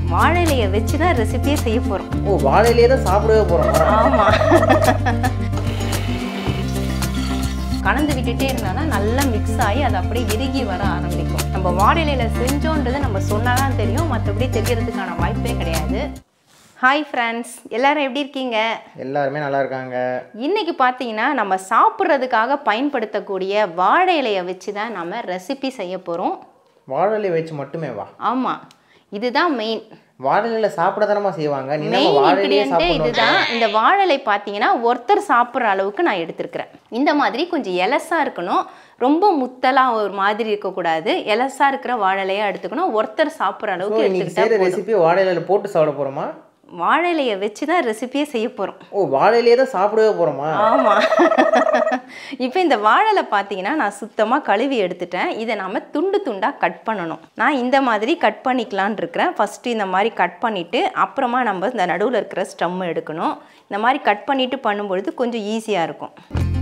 வாழை இலையை வச்சு தான் ரெசிபியே செய்ய போகிறோம் ஓ வாழையிலேயே தான் சாப்பிடவே போகிறோம் ஆமாம் கலந்து விட்டுட்டே இருந்தால் தான் நல்லா மிக்ஸ் ஆகி அது அப்படியே இறுகி வர ஆரம்பிக்கும் நம்ம வாழை இலையில செஞ்சோன்றது நம்ம சொன்னால் தான் தெரியும் மற்றபடி தெரியறதுக்கான வாய்ப்பே கிடையாது ஹாய் ஃப்ரெண்ட்ஸ் எல்லாரும் எப்படி இருக்கீங்க எல்லாருமே நல்லா இருக்காங்க இன்னைக்கு பார்த்தீங்கன்னா நம்ம சாப்பிட்றதுக்காக பயன்படுத்தக்கூடிய வாழை இலையை வச்சு தான் நம்ம ரெசிபி செய்ய போகிறோம் வாழலை வச்சு மட்டுமே வா ஆமாம் இதுதான் மெயின் வாழலையில சாப்பிட தானமா செய்வாங்க நீ நம்ம மெயின் வாழையிலேயே இன்க்ரீடியண்ட்டே சாப்பிடணும் இதுதான் இந்த வாழலை பார்த்தீங்கன்னா ஒருத்தர் சாப்பிட்ற அளவுக்கு நான் எடுத்திருக்கிறேன் இந்த மாதிரி கொஞ்சம் எலசா இருக்கணும் ரொம்ப முத்தலாக ஒரு மாதிரி இருக்கக்கூடாது எலசா இருக்கிற வாழலையா எடுத்துக்கணும் ஒருத்தர் சாப்பிட்ற அளவுக்கு இன்னைக்கு எடுத்துக்கிட்டா செய்கிற போதும் ரெசிபி வாழையில போட்டு சாப்பிட போகிறோமா வாழலையை வச்சு தான் ரெசிபியே செய்ய போகிறோம் ஓ வாழையிலேயே தான் சாப்பிடவே போகிறோமா ஆமாம் இப்போ இந்த வாழலை பார்த்தீங்கன்னா நான் சுத்தமாக கழுவி எடுத்துட்டேன் இதை நாம் துண்டு துண்டாக கட் பண்ணணும் நான் இந்த மாதிரி கட் பண்ணிக்கலான் இருக்கிறேன் ஃபஸ்ட்டு இந்த மாதிரி கட் பண்ணிவிட்டு அப்புறமா நம்ம இந்த நடுவில் இருக்கிற ஸ்டம் எடுக்கணும் இந்த மாதிரி கட் பண்ணிவிட்டு பண்ணும்பொழுது கொஞ்சம் ஈஸியாக இருக்கும்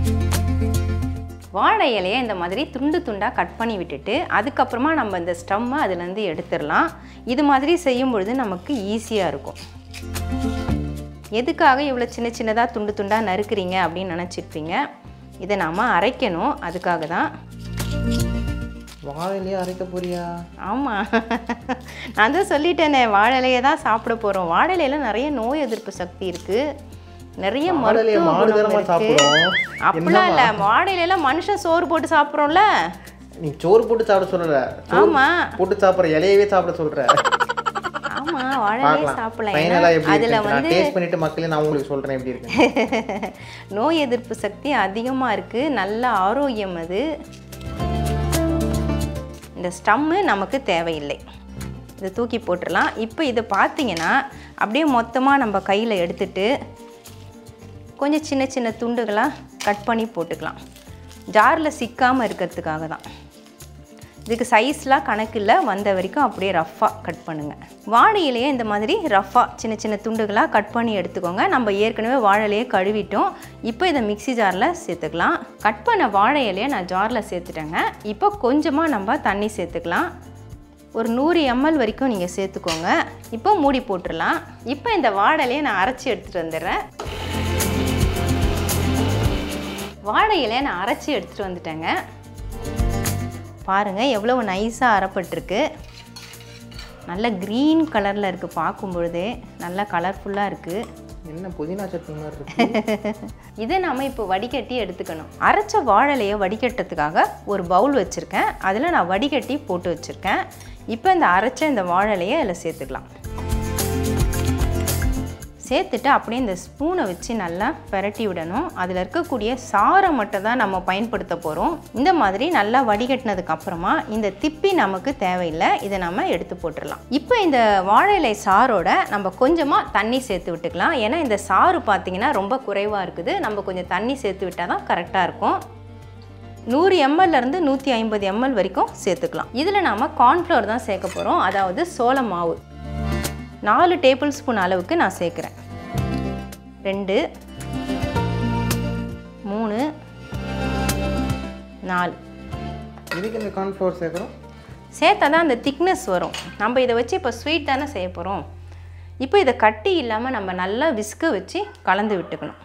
வாழை இலையை இந்த மாதிரி துண்டு துண்டாக கட் பண்ணி விட்டுட்டு அதுக்கப்புறமா நம்ம இந்த ஸ்டம்மை அதுலேருந்து எடுத்துடலாம் இது மாதிரி செய்யும் பொழுது நமக்கு ஈஸியாக இருக்கும் எதுக்காக இவ்வளோ சின்ன சின்னதாக துண்டு துண்டாக நறுக்குறீங்க அப்படின்னு நினச்சிருப்பீங்க இதை நாம் அரைக்கணும் அதுக்காக தான் வாழையிலேயே அரைக்க போறியா ஆமாம் நான் தான் சொல்லிட்டேனே வாழலையை தான் சாப்பிட போகிறோம் வாழலையில் நிறைய நோய் எதிர்ப்பு சக்தி இருக்குது நிறைய வாழலையை மருத்துவ மாடு குணம் தரமா இருக்கு சாப்பிடுறோம் அப்படிலாம் இல்லை வாழையில மனுஷன் சோறு போட்டு சாப்பிட்றோம்ல நீ சோறு போட்டு சாப்பிட சொல்லல சோறு ஆமாம் போட்டு சாப்பிட்ற இலையவே சாப்பிட சொல்ற ஆமாம் வாழையிலே பார்க்கலாம் சாப்பிடலாம் ஃபைனலாக எப்படி அதில் இருக்கு நான் வந்து டேஸ்ட் பண்ணிட்டு மக்களே நான் உங்களுக்கு சொல்றேன் எப்படி இருக்கு நோய் எதிர்ப்பு சக்தி அதிகமாக இருக்குது நல்ல ஆரோக்கியம் அது இந்த ஸ்டம்மு நமக்கு தேவையில்லை இதை தூக்கி போட்டுடலாம் இப்போ இதை பார்த்தீங்கன்னா அப்படியே மொத்தமாக நம்ம கையில் எடுத்துட்டு கொஞ்சம் சின்ன சின்ன துண்டுகளாக கட் பண்ணி போட்டுக்கலாம் ஜாரில் சிக்காமல் இருக்கிறதுக்காக தான் இதுக்கு சைஸ்லாம் கணக்கு இல்லை வந்த வரைக்கும் அப்படியே ரஃப்பாக கட் பண்ணுங்கள் வாழை இலையை இந்த மாதிரி ரஃப்பாக சின்ன சின்ன துண்டுகளாக கட் பண்ணி எடுத்துக்கோங்க நம்ம ஏற்கனவே வாழை இலையை கழுவிட்டோம் இப்போ இதை மிக்ஸி ஜாரில் சேர்த்துக்கலாம் கட் பண்ண வாழை இலையை நான் ஜாரில் சேர்த்துட்டேங்க இப்போ கொஞ்சமாக நம்ம தண்ணி சேர்த்துக்கலாம் ஒரு நூறு எம்எல் வரைக்கும் நீங்கள் சேர்த்துக்கோங்க இப்போ மூடி போட்டுடலாம் இப்போ இந்த வாழை இலையை நான் அரைச்சி எடுத்துகிட்டு வந்துடுறேன் வாழை இலையை நான் அரைச்சி எடுத்துகிட்டு வந்துட்டேங்க பாருங்கள் எவ்வளவு நைஸாக அரைப்பட்டிருக்கு நல்ல க்ரீன் கலரில் இருக்குது பார்க்கும் பொழுதே நல்லா கலர்ஃபுல்லாக இருக்குது என்ன புதினா சட்னி மாதிரி இருக்கு இதை நாம் இப்போ வடிகட்டி எடுத்துக்கணும் அரைச்ச வாழலையை வடிகட்டுறதுக்காக ஒரு பவுல் வச்சுருக்கேன் அதில் நான் வடிகட்டி போட்டு வச்சுருக்கேன் இப்போ இந்த அரைச்ச இந்த வாழலையை அதில் சேர்த்துக்கலாம் சேர்த்துட்டு அப்படியே இந்த ஸ்பூனை வச்சு நல்லா பெரட்டி விடணும் அதில் இருக்கக்கூடிய சாரை மட்டும் தான் நம்ம பயன்படுத்த போகிறோம் இந்த மாதிரி நல்லா வடிகட்டினதுக்கு அப்புறமா இந்த திப்பி நமக்கு தேவையில்லை இதை நம்ம எடுத்து போட்டுடலாம் இப்போ இந்த வாழை இலை சாரோட நம்ம கொஞ்சமாக தண்ணி சேர்த்து விட்டுக்கலாம் ஏன்னா இந்த சாறு பார்த்தீங்கன்னா ரொம்ப குறைவாக இருக்குது நம்ம கொஞ்சம் தண்ணி சேர்த்து விட்டால் தான் கரெக்டாக இருக்கும் நூறு எம்எல்ல இருந்து நூற்றி ஐம்பது எம்எல் வரைக்கும் சேர்த்துக்கலாம் இதில் நாம் கார்ன்ஃப்ளவர் தான் சேர்க்க போகிறோம் அதாவது சோள மாவு நாலு டேபிள் ஸ்பூன் அளவுக்கு நான் சேர்க்குறேன் ரெண்டு மூணு நாலு இதுக்கு இந்த கார்ன்ஃப்ளவர் சேர்க்குறோம் சேர்த்தா தான் அந்த திக்னஸ் வரும் நம்ம இதை வச்சு இப்போ ஸ்வீட் தானே செய்ய போகிறோம் இப்போ இதை கட்டி இல்லாமல் நம்ம நல்லா விஸ்க வச்சு கலந்து விட்டுக்கணும்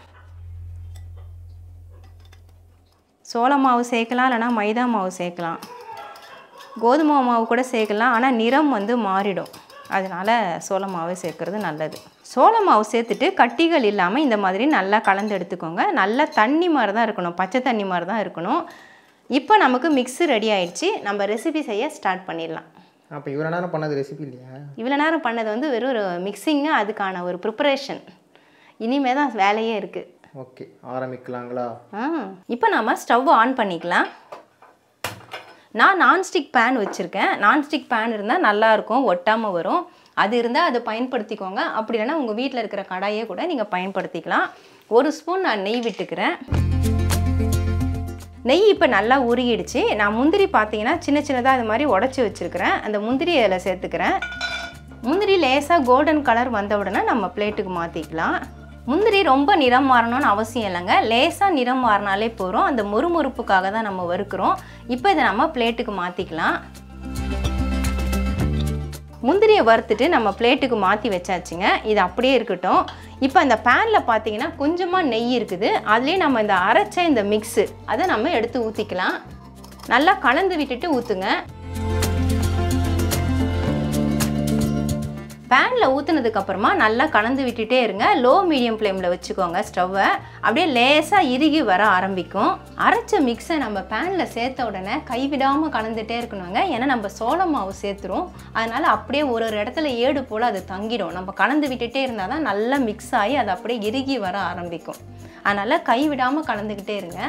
சோள மாவு சேர்க்கலாம் இல்லைனா மைதா மாவு சேர்க்கலாம் கோதுமை மாவு கூட சேர்க்கலாம் ஆனால் நிறம் வந்து மாறிடும் அதனால் சோள மாவு சேர்க்குறது நல்லது சோள மாவு சேர்த்துட்டு கட்டிகள் இல்லாமல் இந்த மாதிரி நல்லா கலந்து எடுத்துக்கோங்க நல்லா தண்ணி மாதிரி தான் இருக்கணும் பச்சை தண்ணி மாதிரி தான் இருக்கணும் இப்போ நமக்கு மிக்ஸு ரெடி ஆயிடுச்சு நம்ம ரெசிபி செய்ய ஸ்டார்ட் பண்ணிடலாம் அப்போ இவ்வளோ நேரம் பண்ணது ரெசிபி இல்லையா இவ்வளோ நேரம் பண்ணது வந்து வெறும் ஒரு மிக்சிங்கு அதுக்கான ஒரு ப்ரிப்பரேஷன் இனிமே தான் வேலையே இருக்குது ஓகே ஆரம்பிக்கலாங்களா ஆ இப்போ நாம் ஸ்டவ் ஆன் பண்ணிக்கலாம் நான் நான்ஸ்டிக் பேன் வச்சுருக்கேன் நான்ஸ்டிக் பேன் இருந்தால் நல்லாயிருக்கும் ஒட்டாமல் வரும் அது இருந்தால் அதை பயன்படுத்திக்கோங்க அப்படி இல்லைன்னா உங்கள் வீட்டில் இருக்கிற கடாயே கூட நீங்கள் பயன்படுத்திக்கலாம் ஒரு ஸ்பூன் நான் நெய் விட்டுக்கிறேன் நெய் இப்போ நல்லா உருகிடுச்சு நான் முந்திரி பார்த்தீங்கன்னா சின்ன சின்னதாக அது மாதிரி உடச்சி வச்சுருக்கிறேன் அந்த முந்திரி அதில் சேர்த்துக்கிறேன் முந்திரி லேசாக கோல்டன் கலர் வந்த உடனே நம்ம பிளேட்டுக்கு மாற்றிக்கலாம் முந்திரி ரொம்ப நிறம் மாறணும்னு அவசியம் இல்லைங்க லேசாக நிறம் மாறினாலே போகிறோம் அந்த முறுமுறுப்புக்காக தான் நம்ம வறுக்கிறோம் இப்போ இதை நம்ம பிளேட்டுக்கு மாற்றிக்கலாம் முந்திரியை வறுத்துட்டு நம்ம பிளேட்டுக்கு மாற்றி வச்சாச்சுங்க இது அப்படியே இருக்கட்டும் இப்போ இந்த பேனில் பார்த்தீங்கன்னா கொஞ்சமாக நெய் இருக்குது அதுலேயே நம்ம இந்த அரைச்ச இந்த மிக்ஸு அதை நம்ம எடுத்து ஊற்றிக்கலாம் நல்லா கலந்து விட்டுட்டு ஊற்றுங்க பேனில் ஊற்றுனதுக்கு அப்புறமா நல்லா கலந்து விட்டுட்டே இருங்க லோ மீடியம் ஃப்ளேமில் வச்சுக்கோங்க ஸ்டவ்வை அப்படியே லேசாக இறுகி வர ஆரம்பிக்கும் அரைச்ச மிக்ஸை நம்ம பேனில் சேர்த்த உடனே கைவிடாமல் கலந்துட்டே இருக்கணுங்க ஏன்னா நம்ம சோள மாவு சேர்த்துரும் அதனால் அப்படியே ஒரு ஒரு இடத்துல ஏடு போல் அது தங்கிடும் நம்ம கலந்து விட்டுட்டே இருந்தால் தான் நல்லா மிக்ஸ் ஆகி அது அப்படியே இறுகி வர ஆரம்பிக்கும் அதனால் கைவிடாமல் கலந்துக்கிட்டே இருங்க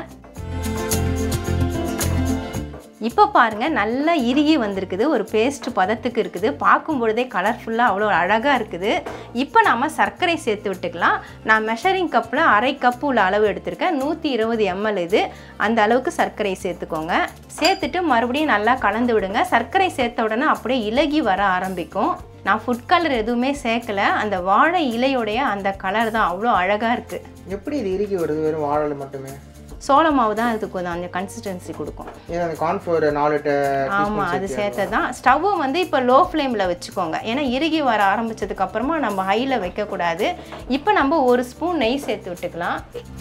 இப்போ பாருங்கள் நல்லா இறுகி வந்திருக்குது ஒரு பேஸ்ட் பதத்துக்கு இருக்குது பார்க்கும் பொழுதே கலர்ஃபுல்லாக அவ்வளோ அழகாக இருக்குது இப்போ நாம் சர்க்கரை சேர்த்து விட்டுக்கலாம் நான் மெஷரிங் கப்பில் அரை கப்பு உள்ள அளவு எடுத்திருக்கேன் நூற்றி இருபது எம்எல் இது அந்த அளவுக்கு சர்க்கரை சேர்த்துக்கோங்க சேர்த்துட்டு மறுபடியும் நல்லா கலந்து விடுங்க சர்க்கரை சேர்த்த உடனே அப்படியே இலகி வர ஆரம்பிக்கும் நான் ஃபுட் கலர் எதுவுமே சேர்க்கல அந்த வாழை இலையோடைய அந்த கலர் தான் அவ்வளோ அழகாக இருக்குது எப்படி இது இறுக்கி வருது வெறும் வாழை மட்டுமே சோள மாவு தான் அதுக்கு கொஞ்சம் அந்த கன்சிஸ்டன்சி கொடுக்கும் ஏன்னா அந்த கார்ன்ஃப்ளவர் நாலு ட- ஆமாம் அது சேர்த்தது தான் ஸ்டவ்வை வந்து இப்போ லோ ஃப்ளேமில் வச்சுக்கோங்க ஏன்னா இறுகி வர ஆரம்பிச்சதுக்கு அப்புறமா நம்ம ஹையில் வைக்கக்கூடாது இப்போ நம்ம ஒரு ஸ்பூன் நெய் சேர்த்து விட்டுக்கலாம்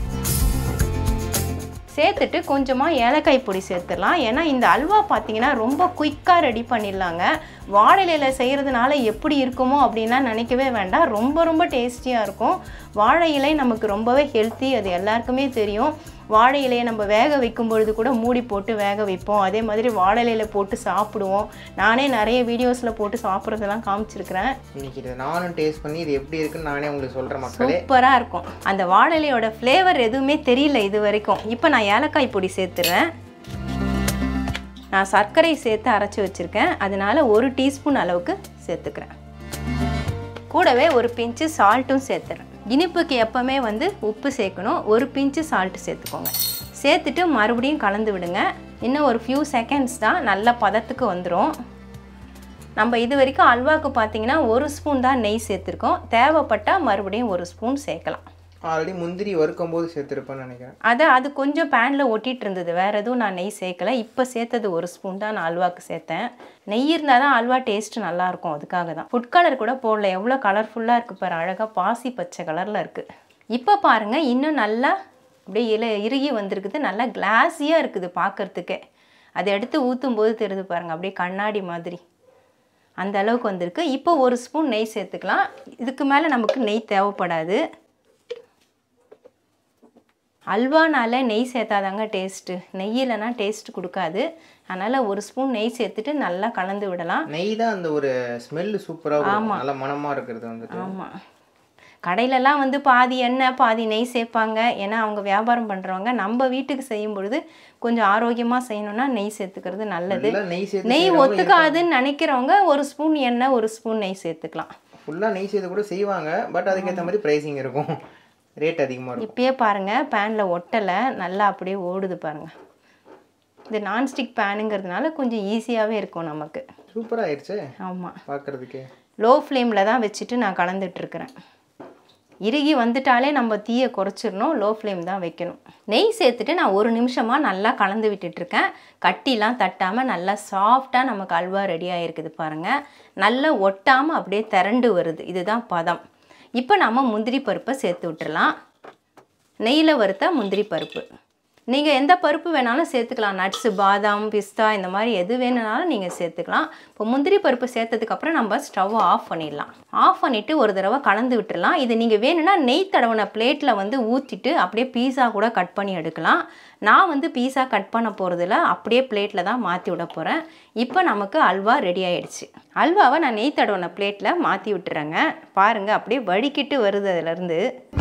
சேர்த்துட்டு கொஞ்சமாக ஏலக்காய் பொடி சேர்த்துடலாம் ஏன்னா இந்த அல்வா பார்த்தீங்கன்னா ரொம்ப குயிக்காக ரெடி பண்ணிடலாங்க வாழை இலையில் செய்கிறதுனால எப்படி இருக்குமோ அப்படின்லாம் நினைக்கவே வேண்டாம் ரொம்ப ரொம்ப டேஸ்டியாக இருக்கும் வாழை இலை நமக்கு ரொம்பவே ஹெல்த்தி அது எல்லாருக்குமே தெரியும் வாழை இலையை நம்ம வேக வைக்கும் பொழுது கூட மூடி போட்டு வேக வைப்போம் அதே மாதிரி வாழை இலையில போட்டு சாப்பிடுவோம் நானே நிறைய வீடியோஸில் போட்டு சாப்பிட்றதெல்லாம் காமிச்சிருக்கிறேன் இன்னைக்கு இதை நானும் டேஸ்ட் பண்ணி இது எப்படி இருக்குன்னு நானே உங்களுக்கு சொல்கிறேன் மக்களே சூப்பராக இருக்கும் அந்த வாழை இலையோட ஃப்ளேவர் எதுவுமே தெரியல இது வரைக்கும் இப்போ நான் ஏலக்காய் பொடி சேர்த்துறேன் நான் சர்க்கரை சேர்த்து அரைச்சி வச்சுருக்கேன் அதனால ஒரு டீஸ்பூன் அளவுக்கு சேர்த்துக்கிறேன் கூடவே ஒரு பிஞ்சு சால்ட்டும் சேர்த்துறேன் இனிப்புக்கு எப்போவுமே வந்து உப்பு சேர்க்கணும் ஒரு பிஞ்சு சால்ட் சேர்த்துக்கோங்க சேர்த்துட்டு மறுபடியும் கலந்து விடுங்க இன்னும் ஒரு ஃபியூ செகண்ட்ஸ் தான் நல்ல பதத்துக்கு வந்துடும் நம்ம இது வரைக்கும் அல்வாவுக்கு பார்த்தீங்கன்னா ஒரு ஸ்பூன் தான் நெய் சேர்த்துருக்கோம் தேவைப்பட்டால் மறுபடியும் ஒரு ஸ்பூன் சேர்க்கலாம் ஆல்ரெடி முந்திரி வறுக்கும் போது சேர்த்துருப்பேன்னு நினைக்கிறேன் அதை அது கொஞ்சம் பேனில் ஒட்டிட்டு இருந்தது வேறு எதுவும் நான் நெய் சேர்க்கல இப்போ சேர்த்தது ஒரு ஸ்பூன் தான் நான் அல்வாக்கு சேர்த்தேன் நெய் இருந்தால் தான் அல்வா டேஸ்ட் நல்லாயிருக்கும் அதுக்காக தான் ஃபுட் கலர் கூட போடல எவ்வளோ கலர்ஃபுல்லாக இருக்குது பாரு அழகாக பாசி பச்சை கலரில் இருக்குது இப்போ பாருங்கள் இன்னும் நல்லா அப்படியே இல இறுகி வந்திருக்குது நல்லா கிளாஸியாக இருக்குது பார்க்கறதுக்கே அதை எடுத்து ஊற்றும் போது தெரியுது பாருங்கள் அப்படியே கண்ணாடி மாதிரி அந்த அளவுக்கு வந்திருக்கு இப்போ ஒரு ஸ்பூன் நெய் சேர்த்துக்கலாம் இதுக்கு மேலே நமக்கு நெய் தேவைப்படாது அல்வானால நெய் சேர்த்தாதாங்க டேஸ்ட்டு நெய் இல்லைன்னா டேஸ்ட் கொடுக்காது அதனால் ஒரு ஸ்பூன் நெய் சேர்த்துட்டு நல்லா கலந்து விடலாம் நெய் தான் அந்த ஒரு ஸ்மெல்லு சூப்பராக நல்ல மணமாக இருக்கிறது வந்துட்டு ஆமாம் கடையிலலாம் வந்து பாதி எண்ணெய் பாதி நெய் சேர்ப்பாங்க ஏன்னா அவங்க வியாபாரம் பண்ணுறவங்க நம்ம வீட்டுக்கு செய்யும் பொழுது கொஞ்சம் ஆரோக்கியமாக செய்யணும்னா நெய் சேர்த்துக்கிறது நல்லது நல்லா நெய் சேர்த்து நெய் ஒத்துக்காதுன்னு நினைக்கிறவங்க ஒரு ஸ்பூன் எண்ணெய் ஒரு ஸ்பூன் நெய் சேர்த்துக்கலாம் ஃபுல்லாக நெய் சேர்த்து கூட செய்வாங்க பட் அதுக்கேற்ற மாதிரி ப்ரைஸிங் இருக்கும் ரேட் அதிகமாக இருக்கும் இப்பயே பாருங்கள் பேனில் ஒட்டலை நல்லா அப்படியே ஓடுது பாருங்கள் இது நான்ஸ்டிக் பேனுங்கிறதுனால கொஞ்சம் ஈஸியாகவே இருக்கும் நமக்கு சூப்பராக ஆயிடுச்சே ஆமாம் பார்க்குறதுக்கே லோ ஃப்ளேமில் தான் வச்சுட்டு நான் கலந்துட்ருக்கிறேன் இறுகி வந்துட்டாலே நம்ம தீயை குறைச்சிடணும் லோ ஃப்ளேம் தான் வைக்கணும் நெய் சேர்த்துட்டு நான் ஒரு நிமிஷமாக நல்லா கலந்து விட்டுட்ருக்கேன் கட்டிலாம் தட்டாமல் நல்லா சாஃப்டாக நமக்கு அல்வா ரெடி ஆகிருக்குது பாருங்கள் நல்லா ஒட்டாமல் அப்படியே திரண்டு வருது இதுதான் பதம் இப்போ நம்ம முந்திரி பருப்பை சேர்த்து விட்டுறலாம் நெய்யில் வறுத்த முந்திரி பருப்பு நீங்கள் எந்த பருப்பு வேணாலும் சேர்த்துக்கலாம் நட்ஸு பாதாம் பிஸ்தா இந்த மாதிரி எது வேணுனாலும் நீங்கள் சேர்த்துக்கலாம் இப்போ முந்திரி பருப்பு சேர்த்ததுக்கப்புறம் நம்ம ஸ்டவ் ஆஃப் பண்ணிடலாம் ஆஃப் பண்ணிவிட்டு ஒரு தடவை கலந்து விட்டுறலாம் இது நீங்கள் வேணும்னா நெய் தடவின பிளேட்டில் வந்து ஊற்றிட்டு அப்படியே பீஸா கூட கட் பண்ணி எடுக்கலாம் நான் வந்து பீஸா கட் பண்ண போகிறதில்ல அப்படியே பிளேட்டில் தான் மாற்றி விட போகிறேன் இப்போ நமக்கு அல்வா ரெடி ஆயிடுச்சு அல்வாவை நான் நெய் தடவின பிளேட்டில் மாற்றி விட்டுறேங்க பாருங்கள் அப்படியே வடிக்கிட்டு வருது அதுலேருந்து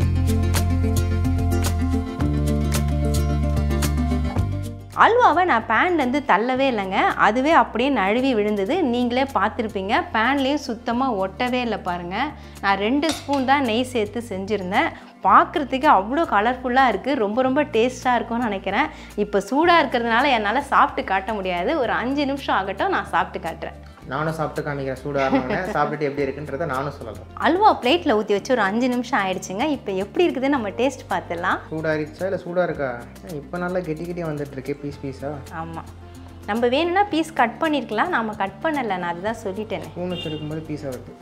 அல்வாவை நான் பேன்லேருந்து தள்ளவே இல்லைங்க அதுவே அப்படியே நழுவி விழுந்தது நீங்களே பார்த்துருப்பீங்க பேன்லேயும் சுத்தமாக ஒட்டவே இல்லை பாருங்கள் நான் ரெண்டு ஸ்பூன் தான் நெய் சேர்த்து செஞ்சுருந்தேன் பார்க்குறதுக்கு அவ்வளோ கலர்ஃபுல்லாக இருக்குது ரொம்ப ரொம்ப டேஸ்ட்டாக இருக்கும்னு நினைக்கிறேன் இப்போ சூடாக இருக்கிறதுனால என்னால் சாப்பிட்டு காட்ட முடியாது ஒரு அஞ்சு நிமிஷம் ஆகட்டும் நான் சாப்பிட்டு காட்டுறேன் நானும் சாப்பிட்டு காமிக்கிறேன் சூடாக சாப்பிட்டுட்டு எப்படி இருக்குன்றதை நானும் சொல்லலாம் அல்வா பிளேட்டில் ஊற்றி வச்சு ஒரு அஞ்சு நிமிஷம் ஆயிடுச்சுங்க இப்போ எப்படி இருக்குதுன்னு நம்ம டேஸ்ட் பார்த்துடலாம் சூடாக இருந்துச்சா இல்லை சூடாக இருக்கா இப்போ நல்லா கெட்டி கெட்டி வந்துட்டு இருக்கே பீஸ் பீஸா ஆமாம் நம்ம வேணும்னா பீஸ் கட் பண்ணியிருக்கலாம் நாம கட் பண்ணலை நான் அதுதான் சொல்லிட்டேனே ஸ்பூன் வச்சு எடுக்கும்போது பீஸாக வருது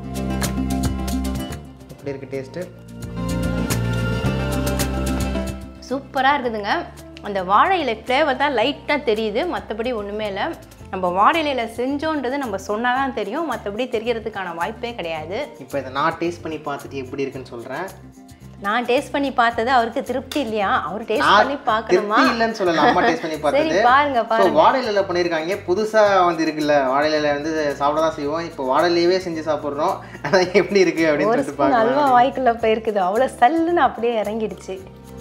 எப்படி இருக்குது டேஸ்ட்டு சூப்பராக இருக்குதுங்க அந்த வாழை இலை ஃப்ளேவர் தான் லைட்டாக தெரியுது மற்றபடி ஒன்றுமே இல்லை நம்ம வாழை இலையில செஞ்சோன்றது நம்ம சொன்னால் தான் தெரியும் மற்றபடி தெரியறதுக்கான வாய்ப்பே கிடையாது இப்போ இதை நான் டேஸ்ட் பண்ணி பார்த்துட்டு எப்படி இருக்குன்னு சொல்கிறேன் நான் டேஸ்ட் பண்ணி பார்த்தது அவருக்கு திருப்தி இல்லையா அவர் டேஸ்ட் நான் பண்ணி பார்க்கணுமா திருப்தி இல்லைன்னு சொல்லல அம்மா டேஸ்ட் பண்ணி சரி பார்த்தது பாருங்க ஸோ பாருங்க வாழையில பண்ணியிருக்காங்க புதுசாக வந்து இருக்குல்ல வாழையில வந்து சாப்பிட தான் செய்வோம் இப்போ வாழையிலேயே செஞ்சு சாப்பிட்றோம் ஆனால் எப்படி இருக்கு அப்படின்னு ஒரு சொல்லிட்டு ஸ்பூன் பார்க்கலாம் அல்வா வாய்க்குள்ள போயிருக்குது அவ்வளோ சல்லுன்னு அப்படியே இறங்கிடுச்சு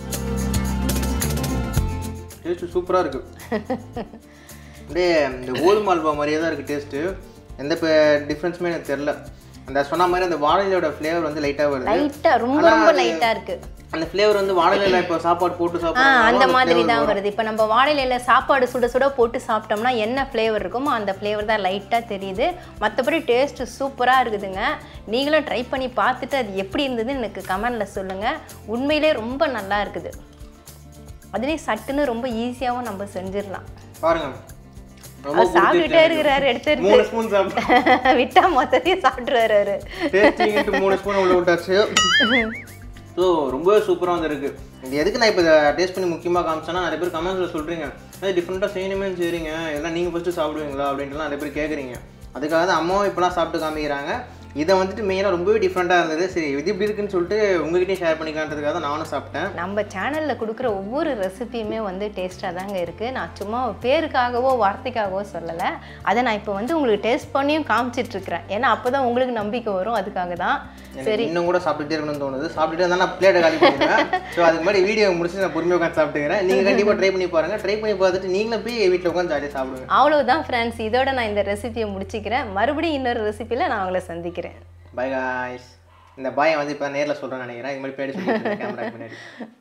டேஸ்ட்டு சூப்பராக இருக்கு அப்படியே இந்த கோதுமை அல்வா மாதிரியே தான் இருக்குது டேஸ்ட்டு எந்த இப்போ டிஃப்ரென்ஸுமே எனக்கு தெரில அந்த சொன்ன மாதிரி அந்த வாழையிலோட ஃப்ளேவர் வந்து லைட்டாக வருது லைட்டாக ரொம்ப ரொம்ப லைட்டாக இருக்கு அந்த ஃப்ளேவர் வந்து வாழையில இப்போ சாப்பாடு போட்டு ஆ சாப்பிட்றோம் அந்த மாதிரி தான் வருது இப்போ நம்ம வாழையில சாப்பாடு சுட சுட போட்டு சாப்பிட்டோம்னா என்ன ஃப்ளேவர் இருக்குமோ அந்த ஃப்ளேவர் தான் லைட்டாக தெரியுது மற்றபடி டேஸ்ட்டு சூப்பராக இருக்குதுங்க நீங்களும் ட்ரை பண்ணி பார்த்துட்டு அது எப்படி இருந்ததுன்னு எனக்கு கமெண்டில் சொல்லுங்கள் உண்மையிலே ரொம்ப நல்லா இருக்குது அதுலேயும் சட்டுன்னு ரொம்ப ஈஸியாகவும் நம்ம செஞ்சிடலாம் பாருங்க ரொம்ப அவர் சாப்பிட்டுட்டே இருக்கிறாரு எடுத்து எடுத்து மூணு ஸ்பூன் சாப்பிட்டு விட்டா மொத்தத்தையும் சாப்பிட்ருவாரு அவரு டேஸ்டிங்ட்டு மூணு ஸ்பூன் உள்ள விட்டாச்சு ஸோ ரொம்பவே சூப்பராக வந்துருக்கு இது எதுக்கு நான் இப்போ டேஸ்ட் பண்ணி முக்கியமாக காமிச்சேன்னா நிறைய பேர் கமெண்ட்ஸில் சொல்கிறீங்க அது டிஃப்ரெண்ட்டாக செய்யணுமே செய்கிறீங்க இதெல்லாம் நீங்கள் ஃபஸ்ட்டு சாப்பிடுவீங்களா அப்படின்ட்டுலாம் நிறைய பேர் கேட்குறீங்க அதுக்காக தான் அம்மாவும் இப்போலாம் சாப்பிட்டு காமிக்கிறாங்க இதை வந்துட்டு மெயினாக ரொம்பவே டிஃப்ரெண்ட்டாக இருந்தது சரி இது இப்படி இருக்குன்னு சொல்லிட்டு உங்ககிட்டயும் ஷேர் பண்ணிக்கலான்றதுக்காக தான் நானும் சாப்பிட்டேன் நம்ம சேனலில் கொடுக்குற ஒவ்வொரு ரெசிபியுமே வந்து டேஸ்ட்டாக தாங்க இருக்குது நான் சும்மா பேருக்காகவோ வார்த்தைக்காகவோ சொல்லலை அதை நான் இப்போ வந்து உங்களுக்கு டேஸ்ட் பண்ணியும் காமிச்சிட்ருக்கிறேன் ஏன்னா அப்போ தான் உங்களுக்கு நம்பிக்கை வரும் அதுக்காக தான் எனக்கு இன்னும் கூட சாப்பிட்டுட்டே இருக்கணும்னு தோணுது சாப்பிட்டுட்டே இருந்தால் நான் பிளேட்டை காலி பண்ணிடுவேன் ஸோ அதுக்கு மாதிரி வீடியோ முடிச்சு நான் பொறுமையாக உட்காந்து சாப்பிட்டுக்கிறேன் நீங்கள் கண்டிப்பாக ட்ரை பண்ணி பாருங்கள் ட்ரை பண்ணி பார்த்துட்டு நீங்களும் போய் வீட்டில் உட்காந்து ஜாலியாக சாப்பிடுங்க அவ்வளவுதான் ஃப்ரெண்ட்ஸ் இதோட நான் இந்த ரெசிபியை முடிச்சுக்கிறேன் மறுபடியும் இன்னொரு ரெசிபியில் நான் உங்களை சந்திக்கிறேன் பை காய்ஸ் இந்த பாயை வந்து இப்போ நேரில் சொல்கிறேன்னு நினைக்கிறேன் இது மாதிரி பேடி சொல்லி கேமரா முன்னாடி